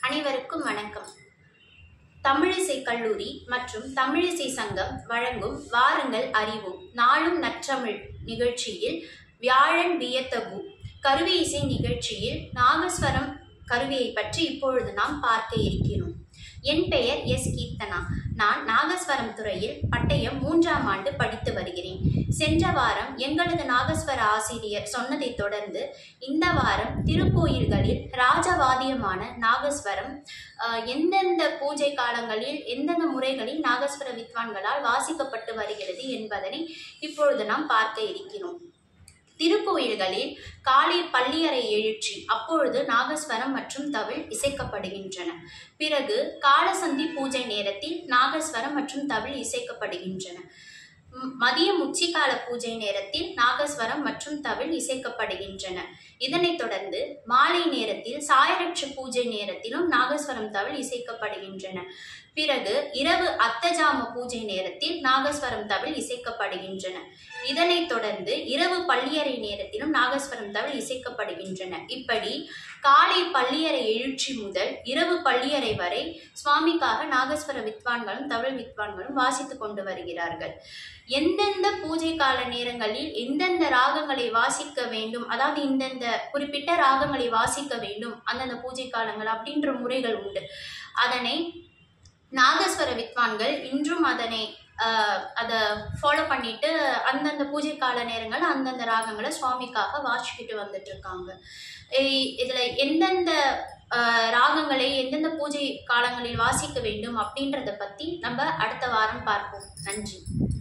அனைவருக்கும் வணக்கம் தமிழிசை கல்லூரி மற்றும் தமிழிசை சங்கம் வழங்கும் வாருங்கள் அறிவோம் நாளும் நற்றமிழ் நிகழ்ச்சியில் வியாழன் வியத்தகு கருவி இசை நிகழ்ச்சியில் நாகஸ்வரம் கருவியை பற்றி இப்பொழுது நாம் பார்க்க இருக்கிறோம் என் பெயர் எஸ் கீர்த்தனா நான் நாகஸ்வரம் துறையில் பட்டயம் மூன்றாம் ஆண்டு படித்து வருகிறேன் சென்ற வாரம் எங்களது நாகஸ்வர ஆசிரியர் சொன்னதைத் தொடர்ந்து இந்த வாரம் திருக்கோயில்களில் ராஜவாதியமான நாகஸ்வரம் அஹ், எந்தெந்த பூஜை காலங்களில் எந்தெந்த முறைகளில் நாகஸ்வர வித்வான்களால் வாசிக்கப்பட்டு வருகிறது என்பதனை இப்பொழுது நாம் பார்க்க இருக்கிறோம் திருக்கோயில்களில் காலை பள்ளியறை எழுச்சி அப்பொழுது நாகஸ்வரம் மற்றும் தவில் இசைக்கப்படுகின்றன பிறகு காலசந்தி பூஜை நேரத்தில் நாகஸ்வரம் மற்றும் தவில் இசைக்கப்படுகின்றன ம், மதியம் உச்சிகால பூஜை நேரத்தில் நாகஸ்வரம் மற்றும் தவில் இசைக்கப்படுகின்றன இதனைத் தொடர்ந்து மாலை நேரத்தில் சாயரட்ச பூஜை நேரத்திலும் நாகஸ்வரம் தவில் இசைக்கப்படுகின்றன பிறகு இரவு அத்தஜாம பூஜை நேரத்தில் நாகஸ்வரம் தவில் இசைக்கப்படுகின்றன இதனைத் தொடர்ந்து இரவு பள்ளியறை நேரத்திலும் நாகஸ்வரம் தவில் இசைக்கப்படுகின்றன இப்படி காலை பள்ளியறை எழுச்சி முதல் இரவு பள்ளியறை வரை சுவாமிக்காக நாகஸ்வர வித்வான்களும் தவில் வித்வான்களும் வாசித்துக் கொண்டு வருகிறார்கள் எந்தெந்த பூஜை கால நேரங்களில் எந்தெந்த ராகங்களை வாசிக்க வேண்டும் அதாவது இந்தந்த குறிப்பிட்ட ராகங்களை வாசிக்க வேண்டும் அந்தந்த பூஜை காலங்கள் அப்படின்ற முறைகள் உண்டு அதனை நாகஸ்வர வித்வான்கள் இன்றும் அதனை ஆஹ், அதை ஃபாலோ பண்ணிட்டு அந்தந்த பூஜை கால நேரங்கள் அந்தந்த ராகங்களை சுவாமிக்காக வாசிக்கிட்டு வந்துட்டு இருக்காங்க இ- இதுல எந்தெந்த ஆஹ், ராகங்களை எந்தெந்த பூஜை காலங்களில் வாசிக்க வேண்டும் அப்படின்றத பத்தி நம்ம அடுத்த வாரம் பார்ப்போம் நன்றி